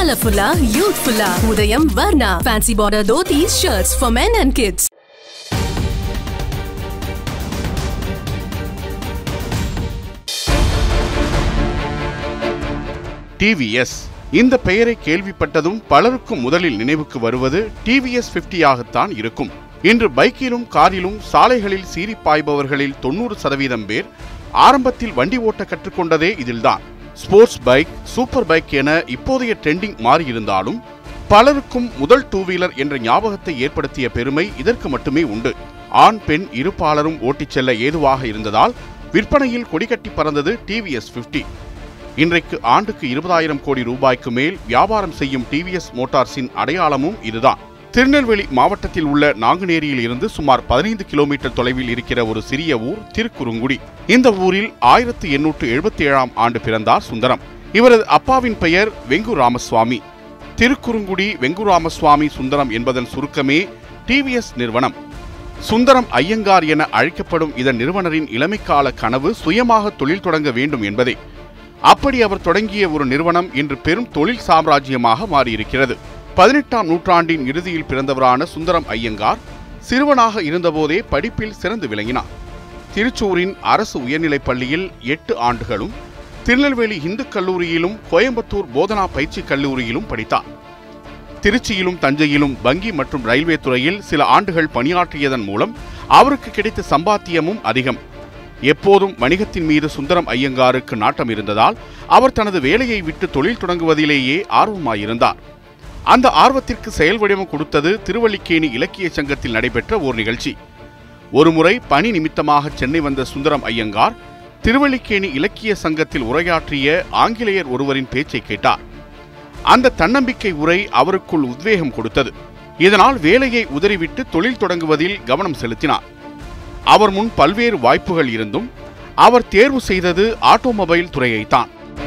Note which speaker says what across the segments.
Speaker 1: கலர்ஃபுல்லா யூத்ஃபுல்லா Udhayam Varna fancy border dhotis shirts for men and kids
Speaker 2: TVS இந்த பெயரை கேள்விப்பட்டதும் பலருக்கும் முதலில் நினைவுக்கு வருவது டிவிஎஸ் 50 ஆகத்தான் இருக்கும் இன்று பைக்கிலும் காரிலும் சாலைகளில் சீறி பாய்பவர்களில் தொண்ணூறு சதவீதம் பேர் ஆரம்பத்தில் வண்டி ஓட்ட கற்றுக்கொண்டதே இதில்தான் ஸ்போர்ட்ஸ் பைக் சூப்பர் பைக் என இப்போதைய ட்ரெண்டிங் மாறியிருந்தாலும் பலருக்கும் முதல் டூ வீலர் என்ற ஞாபகத்தை ஏற்படுத்திய பெருமை இதற்கு மட்டுமே உண்டு ஆண் பெண் இருப்பாளரும் ஓட்டிச் செல்ல ஏதுவாக இருந்ததால் விற்பனையில் கொடிகட்டி பறந்தது டிவிஎஸ் 50 இன்றைக்கு ஆண்டுக்கு இருபதாயிரம் கோடி ரூபாய்க்கு மேல் வியாபாரம் செய்யும் டிவிஎஸ் மோட்டார்ஸின் அடையாளமும் இதுதான் திருநெல்வேலி மாவட்டத்தில் உள்ள நாங்குநேரியில் இருந்து சுமார் பதினைந்து கிலோமீட்டர் தொலைவில் இருக்கிற ஒரு சிறிய ஊர் திருக்குறுங்குடி இந்த ஊரில் ஆயிரத்து எண்ணூற்று எழுபத்தி ஏழாம் ஆண்டு பிறந்தார் சுந்தரம் இவரது அப்பாவின் பெயர் வெங்கு ராமசுவாமி திருக்குறுங்குடி வெங்கு ராமசுவாமி சுந்தரம் என்பதன் சுருக்கமே டிவிஎஸ் நிறுவனம் சுந்தரம் ஐயங்கார் என அழைக்கப்படும் இதன் நிறுவனரின் இளமைக்கால கனவு சுயமாக தொழில் தொடங்க வேண்டும் என்பதே அப்படி அவர் தொடங்கிய ஒரு நிறுவனம் இன்று பெரும் தொழில் சாம்ராஜ்யமாக மாறியிருக்கிறது பதினெட்டாம் நூற்றாண்டின் இறுதியில் பிறந்தவரான சுந்தரம் ஐயங்கார் சிறுவனாக இருந்தபோதே படிப்பில் சிறந்து விளங்கினார் திருச்சூரின் அரசு உயர்நிலைப் பள்ளியில் எட்டு ஆண்டுகளும் திருநெல்வேலி இந்து கல்லூரியிலும் கோயம்புத்தூர் போதனா பயிற்சி கல்லூரியிலும் படித்தார் திருச்சியிலும் தஞ்சையிலும் வங்கி மற்றும் ரயில்வே துறையில் சில ஆண்டுகள் பணியாற்றியதன் மூலம் அவருக்கு கிடைத்த சம்பாத்தியமும் அதிகம் எப்போதும் வணிகத்தின் மீது சுந்தரம் ஐயங்காருக்கு நாட்டம் இருந்ததால் அவர் தனது வேலையை விட்டு தொழில் தொடங்குவதிலேயே ஆர்வமாயிருந்தார் அந்த ஆர்வத்திற்கு செயல் வடிவம் கொடுத்தது திருவல்லிக்கேணி இலக்கிய சங்கத்தில் நடைபெற்ற ஓர் நிகழ்ச்சி ஒருமுறை பணி நிமித்தமாக சென்னை வந்த சுந்தரம் ஐயங்கார் திருவல்லிக்கேணி இலக்கிய சங்கத்தில் உரையாற்றிய ஆங்கிலேயர் ஒருவரின் பேச்சை கேட்டார் அந்த தன்னம்பிக்கை உரை அவருக்குள் உத்வேகம் கொடுத்தது இதனால் வேலையை உதறிவிட்டு தொழில் தொடங்குவதில் கவனம் செலுத்தினார் அவர் முன் பல்வேறு வாய்ப்புகள் இருந்தும் அவர் தேர்வு செய்தது ஆட்டோமொபைல் துறையைத்தான்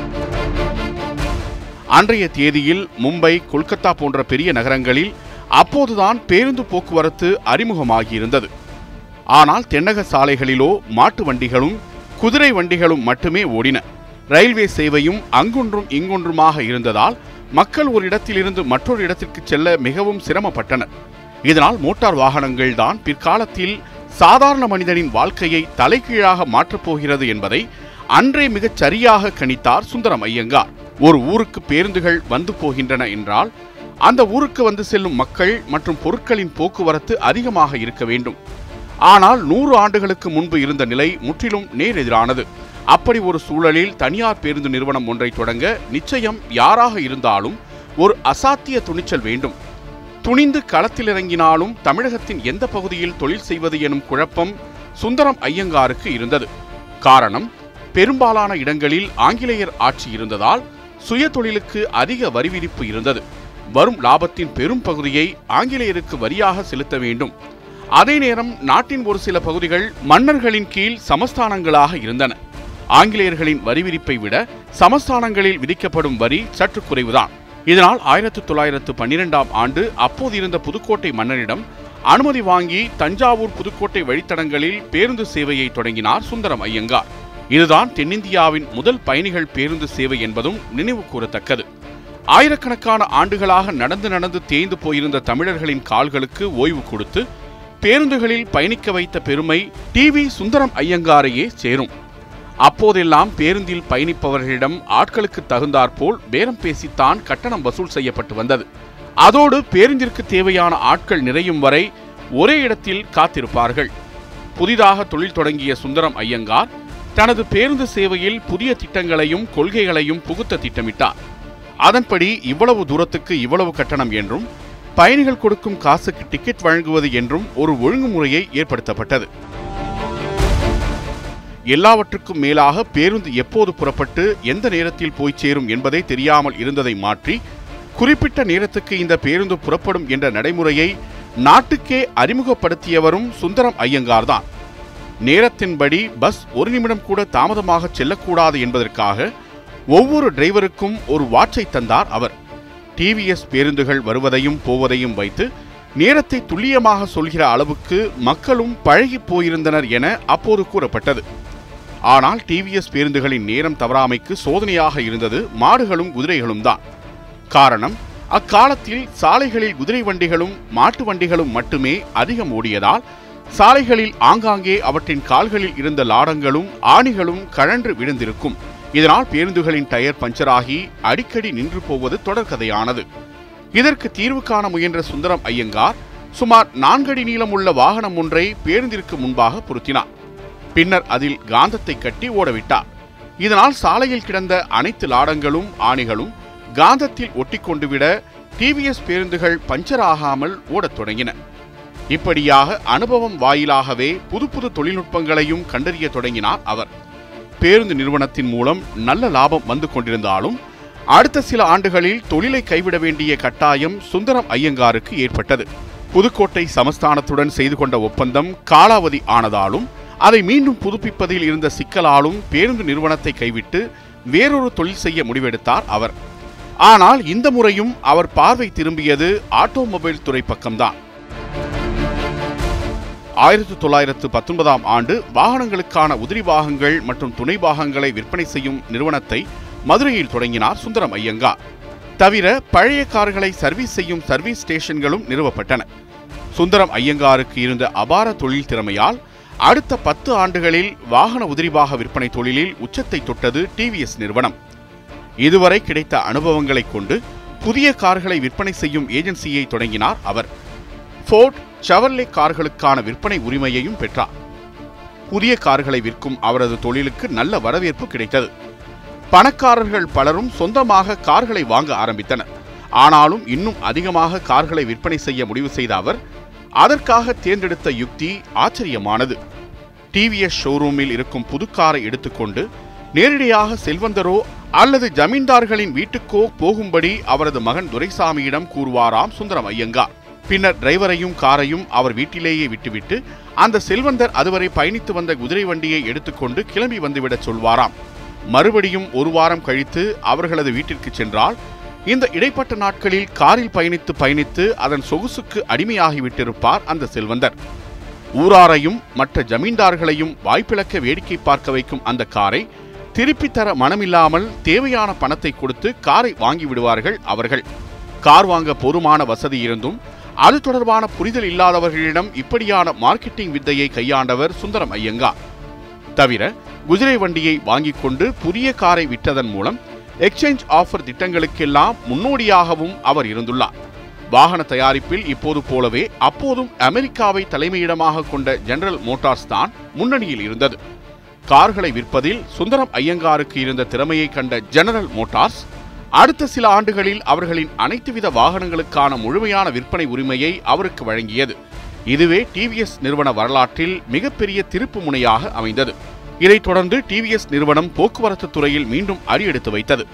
Speaker 2: அன்றைய தேதியில் மும்பை கொல்கத்தா போன்ற பெரிய நகரங்களில் அப்போதுதான் பேருந்து போக்குவரத்து அறிமுகமாகியிருந்தது ஆனால் தென்னக சாலைகளிலோ மாட்டு வண்டிகளும் குதிரை வண்டிகளும் மட்டுமே ஓடின ரயில்வே சேவையும் அங்கொன்றும் இங்கொன்றுமாக இருந்ததால் மக்கள் ஒரு இடத்திலிருந்து மற்றொரு இடத்திற்கு செல்ல மிகவும் சிரமப்பட்டனர் இதனால் மோட்டார் வாகனங்கள் தான் பிற்காலத்தில் சாதாரண மனிதனின் வாழ்க்கையை தலைகீழாக மாற்றப் போகிறது என்பதை அன்றே மிகச் சரியாக கணித்தார் சுந்தரம் ஐயங்கார் ஒரு ஊருக்கு பேருந்துகள் வந்து போகின்றன என்றால் அந்த ஊருக்கு வந்து செல்லும் மக்கள் மற்றும் பொருட்களின் போக்குவரத்து அதிகமாக இருக்க வேண்டும் ஆனால் நூறு ஆண்டுகளுக்கு முன்பு இருந்த நிலை முற்றிலும் நேரெதிரானது அப்படி ஒரு சூழலில் தனியார் பேருந்து நிறுவனம் ஒன்றை தொடங்க நிச்சயம் யாராக இருந்தாலும் ஒரு அசாத்திய துணிச்சல் வேண்டும் துணிந்து களத்தில் இறங்கினாலும் தமிழகத்தின் எந்த பகுதியில் தொழில் செய்வது எனும் குழப்பம் சுந்தரம் ஐயங்காருக்கு இருந்தது காரணம் பெரும்பாலான இடங்களில் ஆங்கிலேயர் ஆட்சி இருந்ததால் சுய தொழிலுக்கு அதிக வரி விதிப்பு இருந்தது வரும் லாபத்தின் பெரும் பகுதியை ஆங்கிலேயருக்கு வரியாக செலுத்த வேண்டும் அதே நேரம் நாட்டின் ஒரு சில பகுதிகள் மன்னர்களின் கீழ் சமஸ்தானங்களாக இருந்தன ஆங்கிலேயர்களின் வரி விதிப்பை விட சமஸ்தானங்களில் விதிக்கப்படும் வரி சற்று குறைவுதான் இதனால் ஆயிரத்து தொள்ளாயிரத்து பன்னிரெண்டாம் ஆண்டு அப்போது இருந்த புதுக்கோட்டை மன்னரிடம் அனுமதி வாங்கி தஞ்சாவூர் புதுக்கோட்டை வழித்தடங்களில் பேருந்து சேவையை தொடங்கினார் சுந்தரம் ஐயங்கார் இதுதான் தென்னிந்தியாவின் முதல் பயணிகள் பேருந்து சேவை என்பதும் நினைவு கூறத்தக்கது ஆயிரக்கணக்கான ஆண்டுகளாக நடந்து நடந்து தேய்ந்து போயிருந்த தமிழர்களின் கால்களுக்கு ஓய்வு கொடுத்து பேருந்துகளில் பயணிக்க வைத்த பெருமை டிவி சுந்தரம் ஐயங்காரையே சேரும் அப்போதெல்லாம் பேருந்தில் பயணிப்பவர்களிடம் ஆட்களுக்கு தகுந்தாற்போல் பேரம் பேசித்தான் கட்டணம் வசூல் செய்யப்பட்டு வந்தது அதோடு பேருந்திற்கு தேவையான ஆட்கள் நிறையும் வரை ஒரே இடத்தில் காத்திருப்பார்கள் புதிதாக தொழில் தொடங்கிய சுந்தரம் ஐயங்கார் தனது பேருந்து சேவையில் புதிய திட்டங்களையும் கொள்கைகளையும் புகுத்த திட்டமிட்டார் அதன்படி இவ்வளவு தூரத்துக்கு இவ்வளவு கட்டணம் என்றும் பயணிகள் கொடுக்கும் காசுக்கு டிக்கெட் வழங்குவது என்றும் ஒரு ஒழுங்குமுறையை ஏற்படுத்தப்பட்டது எல்லாவற்றுக்கும் மேலாக பேருந்து எப்போது புறப்பட்டு எந்த நேரத்தில் போய் சேரும் என்பதை தெரியாமல் இருந்ததை மாற்றி குறிப்பிட்ட நேரத்துக்கு இந்த பேருந்து புறப்படும் என்ற நடைமுறையை நாட்டுக்கே அறிமுகப்படுத்தியவரும் சுந்தரம் ஐயங்கார்தான் நேரத்தின்படி பஸ் ஒரு நிமிடம் கூட தாமதமாக செல்லக்கூடாது என்பதற்காக ஒவ்வொரு டிரைவருக்கும் ஒரு வாட்சை தந்தார் அவர் டிவிஎஸ் பேருந்துகள் வருவதையும் போவதையும் வைத்து நேரத்தை துல்லியமாக சொல்கிற அளவுக்கு மக்களும் பழகி போயிருந்தனர் என அப்போது கூறப்பட்டது ஆனால் டிவிஎஸ் பேருந்துகளின் நேரம் தவறாமைக்கு சோதனையாக இருந்தது மாடுகளும் குதிரைகளும் தான் காரணம் அக்காலத்தில் சாலைகளில் குதிரை வண்டிகளும் மாட்டு வண்டிகளும் மட்டுமே அதிகம் ஓடியதால் சாலைகளில் ஆங்காங்கே அவற்றின் கால்களில் இருந்த லாடங்களும் ஆணிகளும் கழன்று விழுந்திருக்கும் இதனால் பேருந்துகளின் டயர் பஞ்சராகி அடிக்கடி நின்று போவது தொடர்கதையானது இதற்கு தீர்வு காண முயன்ற சுந்தரம் ஐயங்கார் சுமார் நான்கடி நீளம் உள்ள வாகனம் ஒன்றை பேருந்திற்கு முன்பாக பொருத்தினார் பின்னர் அதில் காந்தத்தை கட்டி ஓடவிட்டார் இதனால் சாலையில் கிடந்த அனைத்து லாடங்களும் ஆணிகளும் காந்தத்தில் ஒட்டிக்கொண்டு விட டிவிஎஸ் பேருந்துகள் பஞ்சர் ஆகாமல் ஓடத் தொடங்கின இப்படியாக அனுபவம் வாயிலாகவே புது புது தொழில்நுட்பங்களையும் கண்டறிய தொடங்கினார் அவர் பேருந்து நிறுவனத்தின் மூலம் நல்ல லாபம் வந்து கொண்டிருந்தாலும் அடுத்த சில ஆண்டுகளில் தொழிலை கைவிட வேண்டிய கட்டாயம் சுந்தரம் ஐயங்காருக்கு ஏற்பட்டது புதுக்கோட்டை சமஸ்தானத்துடன் செய்து கொண்ட ஒப்பந்தம் காலாவதி ஆனதாலும் அதை மீண்டும் புதுப்பிப்பதில் இருந்த சிக்கலாலும் பேருந்து நிறுவனத்தை கைவிட்டு வேறொரு தொழில் செய்ய முடிவெடுத்தார் அவர் ஆனால் இந்த முறையும் அவர் பார்வை திரும்பியது ஆட்டோமொபைல் துறை பக்கம்தான் ஆயிரத்தி தொள்ளாயிரத்து பத்தொன்பதாம் ஆண்டு வாகனங்களுக்கான உதிரி பாகங்கள் மற்றும் துணை பாகங்களை விற்பனை செய்யும் நிறுவனத்தை மதுரையில் தொடங்கினார் சுந்தரம் ஐயங்கார் தவிர பழைய கார்களை சர்வீஸ் செய்யும் சர்வீஸ் ஸ்டேஷன்களும் நிறுவப்பட்டன சுந்தரம் ஐயங்காருக்கு இருந்த அபார தொழில் திறமையால் அடுத்த பத்து ஆண்டுகளில் வாகன உதிரிபாக விற்பனை தொழிலில் உச்சத்தை தொட்டது டிவிஎஸ் நிறுவனம் இதுவரை கிடைத்த அனுபவங்களைக் கொண்டு புதிய கார்களை விற்பனை செய்யும் ஏஜென்சியை தொடங்கினார் அவர் ஃபோர்ட் செவர்லே கார்களுக்கான விற்பனை உரிமையையும் பெற்றார் புதிய கார்களை விற்கும் அவரது தொழிலுக்கு நல்ல வரவேற்பு கிடைத்தது பணக்காரர்கள் பலரும் சொந்தமாக கார்களை வாங்க ஆரம்பித்தனர் ஆனாலும் இன்னும் அதிகமாக கார்களை விற்பனை செய்ய முடிவு செய்த அவர் அதற்காக தேர்ந்தெடுத்த யுக்தி ஆச்சரியமானது டிவிஎஸ் ஷோரூமில் இருக்கும் புது காரை எடுத்துக்கொண்டு நேரடியாக செல்வந்தரோ அல்லது ஜமீன்தார்களின் வீட்டுக்கோ போகும்படி அவரது மகன் துரைசாமியிடம் கூறுவாராம் சுந்தரம் ஐயங்கார் பின்னர் டிரைவரையும் காரையும் அவர் வீட்டிலேயே விட்டுவிட்டு அந்த செல்வந்தர் அதுவரை பயணித்து வந்த குதிரை வண்டியை எடுத்துக்கொண்டு கிளம்பி வந்துவிடச் சொல்வாராம் மறுபடியும் ஒரு வாரம் கழித்து அவர்களது வீட்டிற்கு சென்றால் இந்த இடைப்பட்ட நாட்களில் காரில் பயணித்து பயணித்து அதன் சொகுசுக்கு அடிமையாகிவிட்டிருப்பார் அந்த செல்வந்தர் ஊராரையும் மற்ற ஜமீன்தார்களையும் வாய்ப்பிழக்க வேடிக்கை பார்க்க வைக்கும் அந்த காரை திருப்பி தர மனமில்லாமல் தேவையான பணத்தை கொடுத்து காரை வாங்கி விடுவார்கள் அவர்கள் கார் வாங்க போதுமான வசதி இருந்தும் அது தொடர்பான புரிதல் இல்லாதவர்களிடம் இப்படியான மார்க்கெட்டிங் வித்தையை கையாண்டவர் சுந்தரம் ஐயங்கார் தவிர குதிரை வண்டியை வாங்கிக் கொண்டு புதிய காரை விற்றதன் மூலம் எக்ஸ்சேஞ்ச் ஆஃபர் திட்டங்களுக்கெல்லாம் முன்னோடியாகவும் அவர் இருந்துள்ளார் வாகன தயாரிப்பில் இப்போது போலவே அப்போதும் அமெரிக்காவை தலைமையிடமாக கொண்ட ஜெனரல் மோட்டார்ஸ் தான் முன்னணியில் இருந்தது கார்களை விற்பதில் சுந்தரம் ஐயங்காருக்கு இருந்த திறமையை கண்ட ஜெனரல் மோட்டார்ஸ் அடுத்த சில ஆண்டுகளில் அவர்களின் அனைத்து வித வாகனங்களுக்கான முழுமையான விற்பனை உரிமையை அவருக்கு வழங்கியது இதுவே டிவிஎஸ் நிறுவன வரலாற்றில் மிகப்பெரிய திருப்பு முனையாக அமைந்தது இதைத் தொடர்ந்து டிவிஎஸ் நிறுவனம் போக்குவரத்து துறையில் மீண்டும் அடியெடுத்து வைத்தது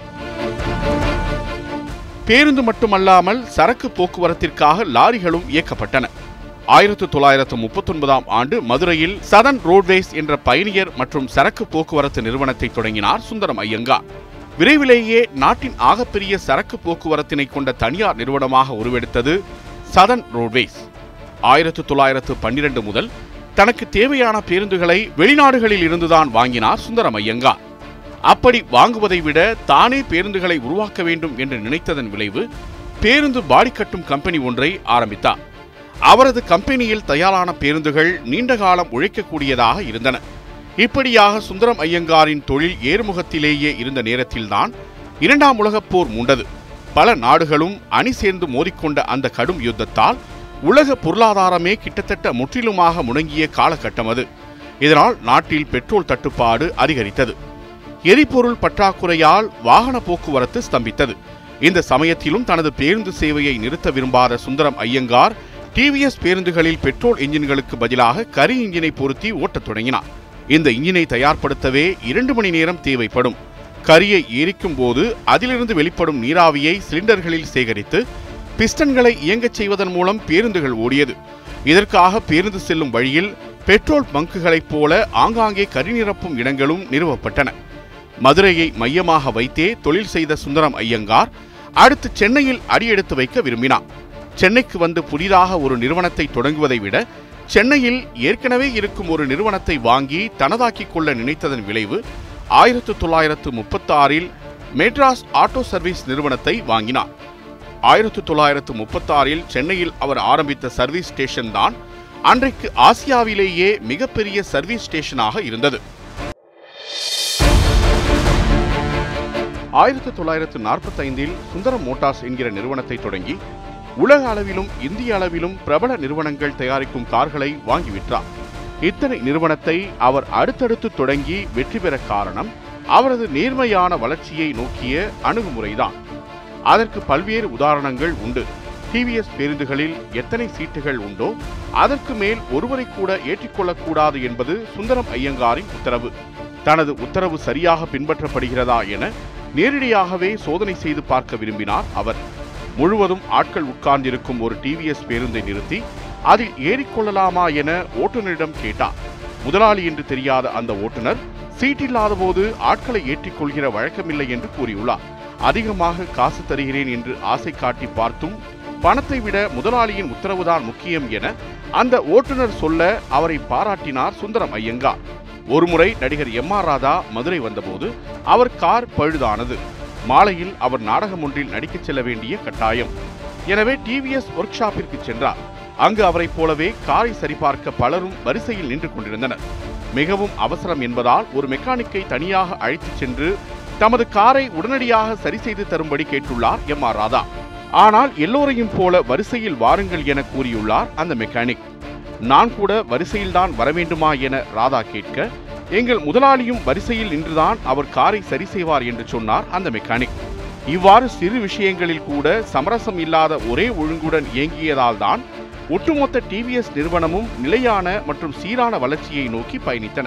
Speaker 2: பேருந்து மட்டுமல்லாமல் சரக்கு போக்குவரத்திற்காக லாரிகளும் இயக்கப்பட்டன ஆயிரத்து தொள்ளாயிரத்து முப்பத்தொன்பதாம் ஆண்டு மதுரையில் சதன் ரோட்வேஸ் என்ற பயணியர் மற்றும் சரக்கு போக்குவரத்து நிறுவனத்தை தொடங்கினார் சுந்தரம் ஐயங்கார் விரைவிலேயே நாட்டின் ஆகப்பெரிய சரக்கு போக்குவரத்தினை கொண்ட தனியார் நிறுவனமாக உருவெடுத்தது சதன் ரோட்வேஸ் ஆயிரத்து தொள்ளாயிரத்து பன்னிரண்டு முதல் தனக்கு தேவையான பேருந்துகளை வெளிநாடுகளில் இருந்துதான் வாங்கினார் சுந்தரம் ஐயங்கார் அப்படி வாங்குவதை விட தானே பேருந்துகளை உருவாக்க வேண்டும் என்று நினைத்ததன் விளைவு பேருந்து பாடி கட்டும் கம்பெனி ஒன்றை ஆரம்பித்தார் அவரது கம்பெனியில் தயாரான பேருந்துகள் நீண்ட காலம் உழைக்கக்கூடியதாக இருந்தன இப்படியாக சுந்தரம் ஐயங்காரின் தொழில் ஏறுமுகத்திலேயே இருந்த நேரத்தில்தான் இரண்டாம் உலகப் போர் மூண்டது பல நாடுகளும் அணி சேர்ந்து மோதிக்கொண்ட அந்த கடும் யுத்தத்தால் உலக பொருளாதாரமே கிட்டத்தட்ட முற்றிலுமாக முடங்கிய காலகட்டம் அது இதனால் நாட்டில் பெட்ரோல் தட்டுப்பாடு அதிகரித்தது எரிபொருள் பற்றாக்குறையால் வாகன போக்குவரத்து ஸ்தம்பித்தது இந்த சமயத்திலும் தனது பேருந்து சேவையை நிறுத்த விரும்பாத சுந்தரம் ஐயங்கார் டிவிஎஸ் பேருந்துகளில் பெட்ரோல் என்ஜின்களுக்கு பதிலாக கரி இன்ஜினை பொருத்தி ஓட்டத் தொடங்கினார் இந்த இன்ஜினை தயார்படுத்தவே இரண்டு மணி நேரம் தேவைப்படும் கரியை எரிக்கும் போது அதிலிருந்து வெளிப்படும் நீராவியை சிலிண்டர்களில் சேகரித்து பிஸ்டன்களை இயங்கச் செய்வதன் மூலம் பேருந்துகள் ஓடியது இதற்காக பேருந்து செல்லும் வழியில் பெட்ரோல் பங்குகளைப் போல ஆங்காங்கே கரி நிரப்பும் இடங்களும் நிறுவப்பட்டன மதுரையை மையமாக வைத்தே தொழில் செய்த சுந்தரம் ஐயங்கார் அடுத்து சென்னையில் அடியெடுத்து வைக்க விரும்பினார் சென்னைக்கு வந்து புதிதாக ஒரு நிறுவனத்தை தொடங்குவதை விட சென்னையில் ஏற்கனவே இருக்கும் ஒரு நிறுவனத்தை வாங்கி தனதாக்கிக் கொள்ள நினைத்ததன் விளைவு ஆயிரத்து தொள்ளாயிரத்து முப்பத்தாறில் மெட்ராஸ் ஆட்டோ சர்வீஸ் நிறுவனத்தை வாங்கினார் ஆயிரத்து தொள்ளாயிரத்து முப்பத்தாறில் சென்னையில் அவர் ஆரம்பித்த சர்வீஸ் ஸ்டேஷன் தான் அன்றைக்கு ஆசியாவிலேயே மிகப்பெரிய சர்வீஸ் ஸ்டேஷனாக இருந்தது ஆயிரத்து தொள்ளாயிரத்து நாற்பத்தைந்தில் சுந்தரம் மோட்டார்ஸ் என்கிற நிறுவனத்தை தொடங்கி உலக அளவிலும் இந்திய அளவிலும் பிரபல நிறுவனங்கள் தயாரிக்கும் கார்களை வாங்கிவிட்டார் இத்தனை நிறுவனத்தை அவர் அடுத்தடுத்து தொடங்கி வெற்றி பெற காரணம் அவரது நேர்மையான வளர்ச்சியை நோக்கிய அணுகுமுறைதான் அதற்கு பல்வேறு உதாரணங்கள் உண்டு டிவிஎஸ் பேருந்துகளில் எத்தனை சீட்டுகள் உண்டோ அதற்கு மேல் ஒருவரை கூட ஏற்றிக்கொள்ளக்கூடாது என்பது சுந்தரம் ஐயங்காரின் உத்தரவு தனது உத்தரவு சரியாக பின்பற்றப்படுகிறதா என நேரடியாகவே சோதனை செய்து பார்க்க விரும்பினார் அவர் முழுவதும் ஆட்கள் உட்கார்ந்திருக்கும் ஒரு டிவிஎஸ் பேருந்தை நிறுத்தி அதில் ஏறிக்கொள்ளலாமா என ஓட்டுநரிடம் கேட்டார் முதலாளி என்று தெரியாத அந்த ஓட்டுநர் சீட் இல்லாத போது ஆட்களை ஏற்றிக்கொள்கிற வழக்கமில்லை என்று கூறியுள்ளார் அதிகமாக காசு தருகிறேன் என்று ஆசை காட்டி பார்த்தும் பணத்தை விட முதலாளியின் உத்தரவுதான் முக்கியம் என அந்த ஓட்டுநர் சொல்ல அவரை பாராட்டினார் சுந்தரம் ஐயங்கார் ஒருமுறை நடிகர் எம் ஆர் ராதா மதுரை வந்தபோது அவர் கார் பழுதானது மாலையில் அவர் நாடகம் ஒன்றில் நடிக்கச் செல்ல வேண்டிய கட்டாயம் எனவே டிவிஎஸ் ஒர்க் ஷாப்பிற்கு சென்றார் அங்கு அவரைப் போலவே காரை சரிபார்க்க பலரும் வரிசையில் நின்று கொண்டிருந்தனர் மிகவும் அவசரம் என்பதால் ஒரு மெக்கானிக்கை தனியாக அழைத்துச் சென்று தமது காரை உடனடியாக சரி செய்து தரும்படி கேட்டுள்ளார் எம் ஆர் ராதா ஆனால் எல்லோரையும் போல வரிசையில் வாருங்கள் என கூறியுள்ளார் அந்த மெக்கானிக் நான் கூட வரிசையில்தான் வர வேண்டுமா என ராதா கேட்க எங்கள் முதலாளியும் வரிசையில் நின்றுதான் அவர் காரை சரி செய்வார் என்று சொன்னார் அந்த மெக்கானிக் இவ்வாறு சிறு விஷயங்களில் கூட சமரசம் இல்லாத ஒரே ஒழுங்குடன் இயங்கியதால் தான் ஒட்டுமொத்த டிவிஎஸ் நிறுவனமும் நிலையான மற்றும் சீரான வளர்ச்சியை நோக்கி பயணித்தன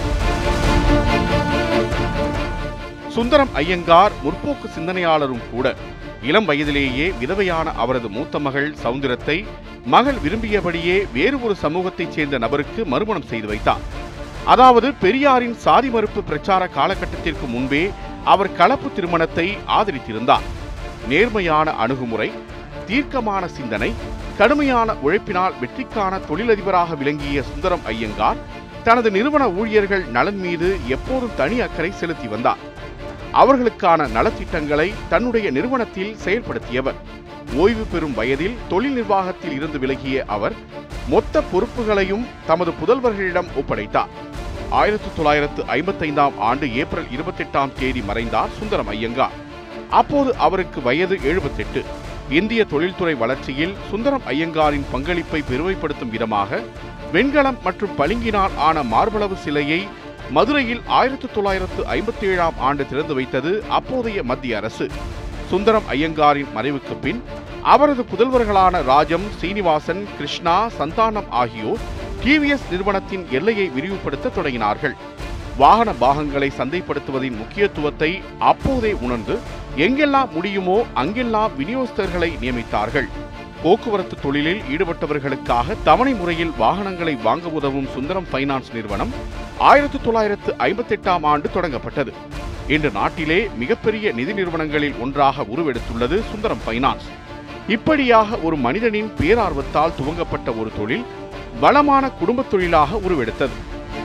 Speaker 2: சுந்தரம் ஐயங்கார் முற்போக்கு சிந்தனையாளரும் கூட இளம் வயதிலேயே விதவையான அவரது மூத்த மகள் சவுந்தரத்தை மகள் விரும்பியபடியே வேறு ஒரு சமூகத்தைச் சேர்ந்த நபருக்கு மறுமணம் செய்து வைத்தார் அதாவது பெரியாரின் சாதி மறுப்பு பிரச்சார காலகட்டத்திற்கு முன்பே அவர் கலப்பு திருமணத்தை ஆதரித்திருந்தார் நேர்மையான அணுகுமுறை தீர்க்கமான சிந்தனை கடுமையான உழைப்பினால் வெற்றிக்கான தொழிலதிபராக விளங்கிய சுந்தரம் ஐயங்கார் தனது நிறுவன ஊழியர்கள் நலன் மீது எப்போதும் தனி அக்கறை செலுத்தி வந்தார் அவர்களுக்கான நலத்திட்டங்களை தன்னுடைய நிறுவனத்தில் செயல்படுத்தியவர் ஓய்வு பெறும் வயதில் தொழில் நிர்வாகத்தில் இருந்து விலகிய அவர் மொத்த பொறுப்புகளையும் தமது புதல்வர்களிடம் ஒப்படைத்தார் ஆயிரத்தி தொள்ளாயிரத்து ஐம்பத்தைந்தாம் ஆண்டு ஏப்ரல் இருபத்தெட்டாம் தேதி மறைந்தார் சுந்தரம் ஐயங்கார் அப்போது அவருக்கு வயது எழுபத்தெட்டு இந்திய தொழில்துறை வளர்ச்சியில் சுந்தரம் ஐயங்காரின் பங்களிப்பை பெருமைப்படுத்தும் விதமாக வெண்கலம் மற்றும் பளிங்கினால் ஆன மார்பளவு சிலையை மதுரையில் ஆயிரத்தி தொள்ளாயிரத்து ஐம்பத்தி ஏழாம் ஆண்டு திறந்து வைத்தது அப்போதைய மத்திய அரசு சுந்தரம் ஐயங்காரின் மறைவுக்கு பின் அவரது புதல்வர்களான ராஜம் சீனிவாசன் கிருஷ்ணா சந்தானம் ஆகியோர் டிவிஎஸ் நிறுவனத்தின் எல்லையை விரிவுபடுத்த தொடங்கினார்கள் வாகன பாகங்களை சந்தைப்படுத்துவதின் முக்கியத்துவத்தை அப்போதே உணர்ந்து எங்கெல்லாம் முடியுமோ அங்கெல்லாம் விநியோகஸ்தர்களை நியமித்தார்கள் போக்குவரத்து தொழிலில் ஈடுபட்டவர்களுக்காக தவணை முறையில் வாகனங்களை வாங்க உதவும் சுந்தரம் பைனான்ஸ் நிறுவனம் ஆயிரத்தி தொள்ளாயிரத்து ஐம்பத்தி எட்டாம் ஆண்டு தொடங்கப்பட்டது இன்று நாட்டிலே மிகப்பெரிய நிதி நிறுவனங்களில் ஒன்றாக உருவெடுத்துள்ளது சுந்தரம் பைனான்ஸ் இப்படியாக ஒரு மனிதனின் பேரார்வத்தால் துவங்கப்பட்ட ஒரு தொழில் வளமான குடும்பத் தொழிலாக உருவெடுத்தது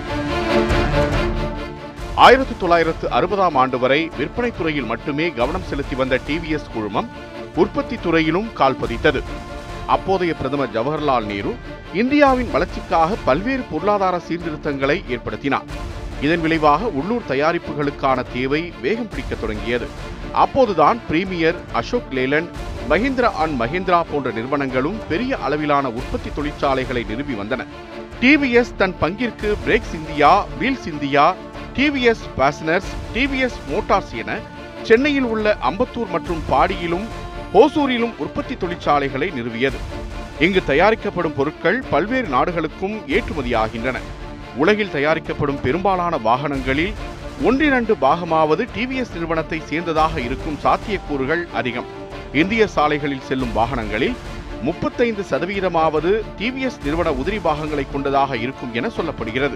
Speaker 2: ஆயிரத்தி தொள்ளாயிரத்து அறுபதாம் ஆண்டு வரை விற்பனை துறையில் மட்டுமே கவனம் செலுத்தி வந்த டிவிஎஸ் குழுமம் உற்பத்தி துறையிலும் கால் பதித்தது அப்போதைய பிரதமர் ஜவஹர்லால் நேரு இந்தியாவின் வளர்ச்சிக்காக பல்வேறு பொருளாதார சீர்திருத்தங்களை ஏற்படுத்தினார் இதன் விளைவாக உள்ளூர் தயாரிப்புகளுக்கான தேவை வேகம் பிடிக்கத் தொடங்கியது அப்போதுதான் பிரீமியர் அசோக் லேலண்ட் மஹிந்திரா அண்ட் மஹிந்திரா போன்ற நிறுவனங்களும் பெரிய அளவிலான உற்பத்தி தொழிற்சாலைகளை நிறுவி வந்தன டிவிஎஸ் தன் பங்கிற்கு brakes India wheels India TVS fasteners TVS motors என சென்னையில் உள்ள அம்பத்தூர் மற்றும் பாடியிலும் ஹோசூரிலும் உற்பத்தி தொழிற்சாலைகளை நிறுவியது இங்கு தயாரிக்கப்படும் பொருட்கள் பல்வேறு நாடுகளுக்கும் ஏற்றுமதியாகின்றன உலகில் தயாரிக்கப்படும் பெரும்பாலான வாகனங்களில் ஒன்றிரண்டு பாகமாவது டிவிஎஸ் நிறுவனத்தை சேர்ந்ததாக இருக்கும் சாத்தியக்கூறுகள் அதிகம் இந்திய சாலைகளில் செல்லும் வாகனங்களில் முப்பத்தைந்து சதவீதமாவது டிவிஎஸ் நிறுவன உதிரி பாகங்களை கொண்டதாக இருக்கும் என சொல்லப்படுகிறது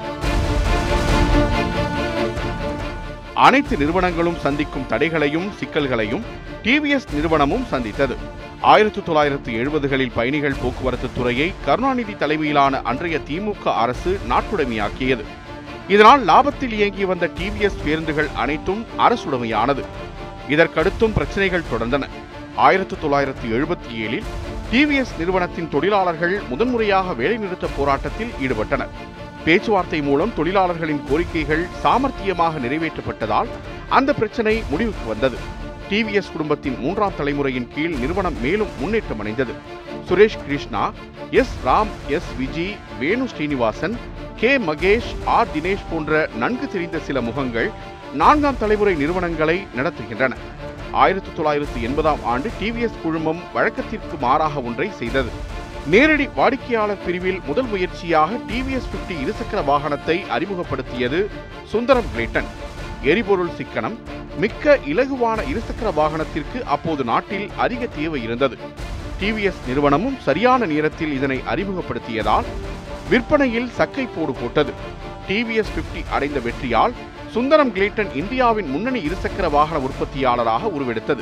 Speaker 2: அனைத்து நிறுவனங்களும் சந்திக்கும் தடைகளையும் சிக்கல்களையும் டிவிஎஸ் நிறுவனமும் சந்தித்தது ஆயிரத்தி தொள்ளாயிரத்து எழுபதுகளில் பயணிகள் போக்குவரத்து துறையை கருணாநிதி தலைமையிலான அன்றைய திமுக அரசு நாட்டுடைமையாக்கியது இதனால் லாபத்தில் இயங்கி வந்த டிவிஎஸ் பேருந்துகள் அனைத்தும் அரசுடைமையானது இதற்கடுத்தும் பிரச்சனைகள் தொடர்ந்தன ஆயிரத்தி தொள்ளாயிரத்தி எழுபத்தி ஏழில் டிவிஎஸ் நிறுவனத்தின் தொழிலாளர்கள் முதன்முறையாக வேலைநிறுத்த போராட்டத்தில் ஈடுபட்டனர் பேச்சுவார்த்தை மூலம் தொழிலாளர்களின் கோரிக்கைகள் சாமர்த்தியமாக நிறைவேற்றப்பட்டதால் அந்த பிரச்சனை முடிவுக்கு வந்தது டிவிஎஸ் குடும்பத்தின் மூன்றாம் தலைமுறையின் கீழ் நிறுவனம் மேலும் முன்னேற்றம் அடைந்தது Suresh Krishna S Ram S Viji Venu Srinivasan K Mahesh R Dinesh போன்ற நன்கு தெரிந்த சில முகங்கள் நான்காம் தலைமுறை நிறுவனங்களை நடத்துகின்றன ஆயிரத்தி தொள்ளாயிரத்தி எண்பதாம் ஆண்டு டிவிஎஸ் குழுமம் வழக்கத்திற்கு மாறாக ஒன்றை செய்தது நேரடி வாடிக்கையாளர் பிரிவில் முதல் முயற்சியாக டிவிஎஸ் பிப்டி இருசக்கர வாகனத்தை அறிமுகப்படுத்தியது சுந்தரம் கிளேட்டன் எரிபொருள் சிக்கனம் மிக்க இலகுவான இருசக்கர வாகனத்திற்கு அப்போது நாட்டில் அதிக தேவை இருந்தது டிவிஎஸ் நிறுவனமும் சரியான நேரத்தில் இதனை அறிமுகப்படுத்தியதால் விற்பனையில் சக்கை போடு போட்டது டிவிஎஸ் பிப்டி அடைந்த வெற்றியால் சுந்தரம் கிளேட்டன் இந்தியாவின் முன்னணி இருசக்கர வாகன உற்பத்தியாளராக உருவெடுத்தது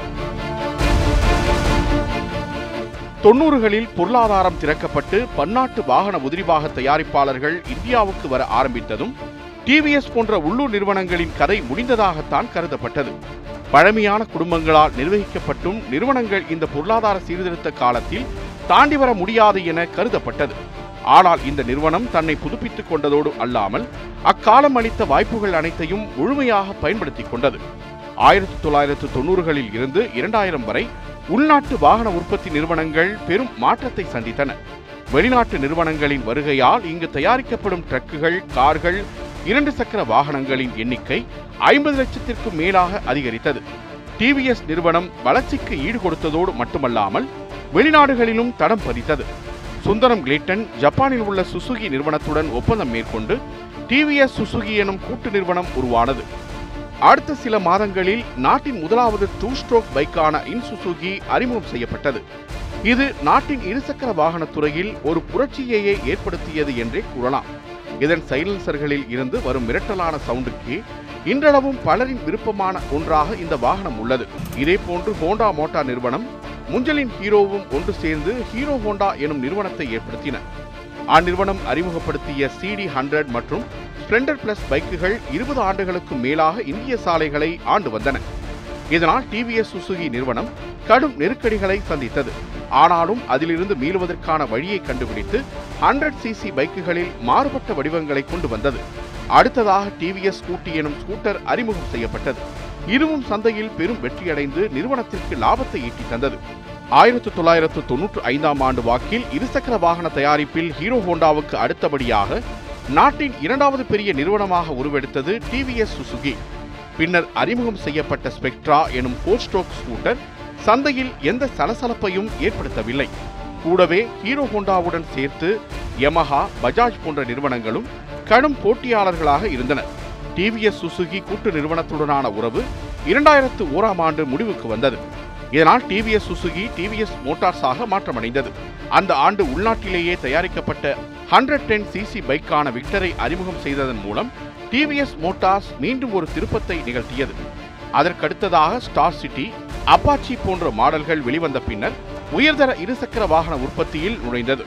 Speaker 2: தொன்னூறுகளில் பொருளாதாரம் திறக்கப்பட்டு பன்னாட்டு வாகன உதிரிபாக தயாரிப்பாளர்கள் இந்தியாவுக்கு வர ஆரம்பித்ததும் டிவிஎஸ் போன்ற உள்ளூர் நிறுவனங்களின் கதை முடிந்ததாகத்தான் கருதப்பட்டது பழமையான குடும்பங்களால் நிர்வகிக்கப்பட்டும் நிறுவனங்கள் இந்த பொருளாதார சீர்திருத்த காலத்தில் தாண்டி வர முடியாது என கருதப்பட்டது ஆனால் இந்த நிறுவனம் தன்னை புதுப்பித்துக் கொண்டதோடு அல்லாமல் அக்காலம் அளித்த வாய்ப்புகள் அனைத்தையும் முழுமையாக பயன்படுத்திக் கொண்டது ஆயிரத்தி தொள்ளாயிரத்து தொண்ணூறுகளில் இருந்து இரண்டாயிரம் வரை உள்நாட்டு வாகன உற்பத்தி நிறுவனங்கள் பெரும் மாற்றத்தை சந்தித்தன வெளிநாட்டு நிறுவனங்களின் வருகையால் இங்கு தயாரிக்கப்படும் ட்ரக்குகள் கார்கள் இரண்டு சக்கர வாகனங்களின் எண்ணிக்கை ஐம்பது லட்சத்திற்கும் மேலாக அதிகரித்தது டிவிஎஸ் நிறுவனம் வளர்ச்சிக்கு ஈடு கொடுத்ததோடு மட்டுமல்லாமல் வெளிநாடுகளிலும் தடம் பதித்தது சுந்தரம் கிளேட்டன் ஜப்பானில் உள்ள சுசுகி நிறுவனத்துடன் ஒப்பந்தம் மேற்கொண்டு டிவிஎஸ் சுசுகி எனும் கூட்டு நிறுவனம் உருவானது அடுத்த சில மாதங்களில் நாட்டின் முதலாவது டூ ஸ்ட்ரோக் பைக்கான இன்சுசுகி அறிமுகம் செய்யப்பட்டது இது நாட்டின் இருசக்கர வாகனத் துறையில் ஒரு புரட்சியையே ஏற்படுத்தியது என்றே கூறலாம் இதன் சைலன்சர்களில் இருந்து வரும் மிரட்டலான சவுண்டுக்கு இன்றளவும் பலரின் விருப்பமான ஒன்றாக இந்த வாகனம் உள்ளது இதே போன்று ஹோண்டா மோட்டார் நிறுவனம் முஞ்சலின் ஹீரோவும் ஒன்று சேர்ந்து ஹீரோ ஹோண்டா எனும் நிறுவனத்தை ஏற்படுத்தின அந்நிறுவனம் அறிமுகப்படுத்திய சிடி ஹண்ட்ரட் மற்றும் ஸ்பிளெண்டர் பிளஸ் பைக்குகள் இருபது ஆண்டுகளுக்கு மேலாக இந்திய சாலைகளை ஆண்டு வந்தன இதனால் டிவிஎஸ் சுசுகி நிறுவனம் கடும் நெருக்கடிகளை சந்தித்தது ஆனாலும் அதிலிருந்து மீளுவதற்கான வழியை கண்டுபிடித்து ஹண்ட்ரட் சிசி பைக்குகளில் மாறுபட்ட வடிவங்களை கொண்டு வந்தது அடுத்ததாக டிவிஎஸ் ஸ்கூட்டி எனும் ஸ்கூட்டர் அறிமுகம் செய்யப்பட்டது இதுவும் சந்தையில் பெரும் வெற்றியடைந்து நிறுவனத்திற்கு லாபத்தை ஈட்டி தந்தது ஆயிரத்து தொள்ளாயிரத்து தொன்னூற்று ஐந்தாம் ஆண்டு வாக்கில் இருசக்கர வாகன தயாரிப்பில் ஹீரோ ஹோண்டாவுக்கு அடுத்தபடியாக நாட்டின் இரண்டாவது பெரிய நிறுவனமாக உருவெடுத்தது டிவிஎஸ் சுசுகி பின்னர் அறிமுகம் செய்யப்பட்ட ஸ்பெக்ட்ரா எனும் ஃபோர் ஸ்ட்ரோக் ஸ்கூட்டர் சந்தையில் எந்த சலசலப்பையும் ஏற்படுத்தவில்லை கூடவே ஹீரோ ஹோண்டாவுடன் சேர்த்து யமஹா பஜாஜ் போன்ற நிறுவனங்களும் கடும் போட்டியாளர்களாக இருந்தன டிவிஎஸ் சுசுகி கூட்டு நிறுவனத்துடனான உறவு இரண்டாயிரத்து ஓராம் ஆண்டு முடிவுக்கு வந்தது இதனால் டிவிஎஸ் சுசுகி டிவிஎஸ் மோட்டார்ஸாக மாற்றமடைந்தது அந்த ஆண்டு உள்நாட்டிலேயே தயாரிக்கப்பட்ட ஹண்ட்ரட் டென் சிசி பைக்கான விக்டரை அறிமுகம் செய்ததன் மூலம் டிவிஎஸ் மோட்டார்ஸ் மீண்டும் ஒரு திருப்பத்தை நிகழ்த்தியது அதற்கடுத்ததாக ஸ்டார் சிட்டி அப்பாச்சி போன்ற மாடல்கள் வெளிவந்த பின்னர் உயர்தர இருசக்கர வாகன உற்பத்தியில் நுழைந்தது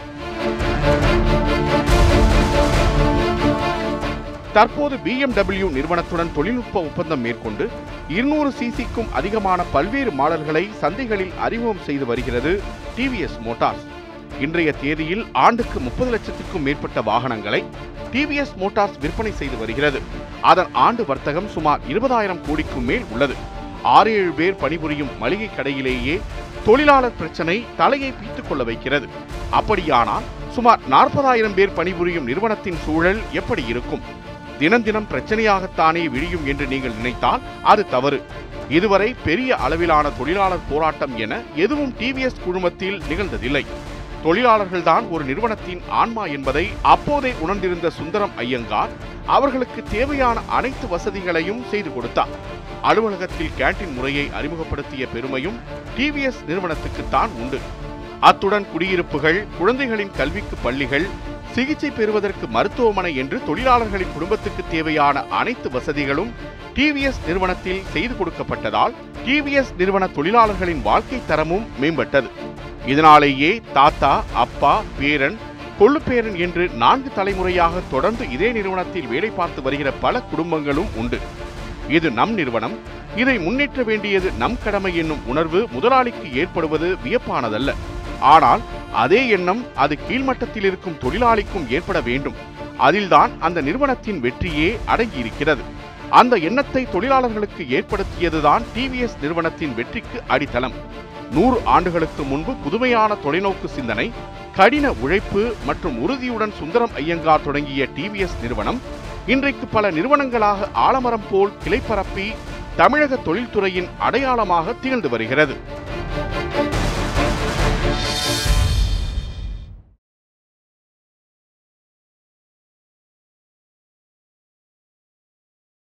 Speaker 2: தற்போது BMW நிறுவனத்துடன் தொழில்நுட்ப ஒப்பந்தம் மேற்கொண்டு இருநூறு சிசிக்கும் அதிகமான பல்வேறு மாடல்களை சந்தைகளில் அறிமுகம் செய்து வருகிறது டிவிஎஸ் மோட்டார்ஸ் இன்றைய தேதியில் ஆண்டுக்கு முப்பது லட்சத்திற்கும் மேற்பட்ட வாகனங்களை டிவிஎஸ் மோட்டார்ஸ் விற்பனை செய்து வருகிறது அதன் ஆண்டு வர்த்தகம் சுமார் இருபதாயிரம் கோடிக்கும் மேல் உள்ளது ஆறு ஏழு பேர் பணிபுரியும் மளிகை கடையிலேயே தொழிலாளர் பிரச்சனை தலையை பீத்துக் கொள்ள வைக்கிறது அப்படியானால் சுமார் நாற்பதாயிரம் பேர் பணிபுரியும் நிறுவனத்தின் சூழல் எப்படி இருக்கும் தினம் தினம் பிரச்சனையாகத்தானே விழியும் என்று நீங்கள் நினைத்தால் அது தவறு இதுவரை பெரிய அளவிலான தொழிலாளர் போராட்டம் என எதுவும் டிவிஎஸ் குழுமத்தில் நிகழ்ந்ததில்லை தொழிலாளர்கள்தான் ஒரு நிறுவனத்தின் ஆன்மா என்பதை அப்போதே உணர்ந்திருந்த சுந்தரம் ஐயங்கார் அவர்களுக்கு தேவையான அனைத்து வசதிகளையும் செய்து கொடுத்தார் அலுவலகத்தில் கேண்டீன் முறையை அறிமுகப்படுத்திய பெருமையும் டிவிஎஸ் நிறுவனத்துக்குத்தான் உண்டு அத்துடன் குடியிருப்புகள் குழந்தைகளின் கல்விக்கு பள்ளிகள் சிகிச்சை பெறுவதற்கு மருத்துவமனை என்று தொழிலாளர்களின் குடும்பத்துக்கு தேவையான அனைத்து வசதிகளும் டிவிஎஸ் நிறுவனத்தில் செய்து கொடுக்கப்பட்டதால் டிவிஎஸ் நிறுவன தொழிலாளர்களின் வாழ்க்கை தரமும் மேம்பட்டது இதனாலேயே தாத்தா அப்பா பேரன் கொள்ளுப்பேரன் என்று நான்கு தலைமுறையாக தொடர்ந்து இதே நிறுவனத்தில் வேலை பார்த்து வருகிற பல குடும்பங்களும் உண்டு இது நம் நிறுவனம் இதை முன்னேற்ற வேண்டியது நம் கடமை என்னும் உணர்வு முதலாளிக்கு ஏற்படுவது வியப்பானதல்ல ஆனால் அதே எண்ணம் அது கீழ்மட்டத்தில் இருக்கும் தொழிலாளிக்கும் ஏற்பட வேண்டும் அதில்தான் அந்த நிறுவனத்தின் வெற்றியே அடங்கியிருக்கிறது அந்த எண்ணத்தை தொழிலாளர்களுக்கு ஏற்படுத்தியதுதான் டிவிஎஸ் நிறுவனத்தின் வெற்றிக்கு அடித்தளம் நூறு ஆண்டுகளுக்கு முன்பு புதுமையான தொலைநோக்கு சிந்தனை கடின உழைப்பு மற்றும் உறுதியுடன் சுந்தரம் ஐயங்கார் தொடங்கிய டிவிஎஸ் நிறுவனம் இன்றைக்கு பல நிறுவனங்களாக ஆலமரம் போல் கிளைப்பரப்பி தமிழக தொழில்துறையின் அடையாளமாக திகழ்ந்து வருகிறது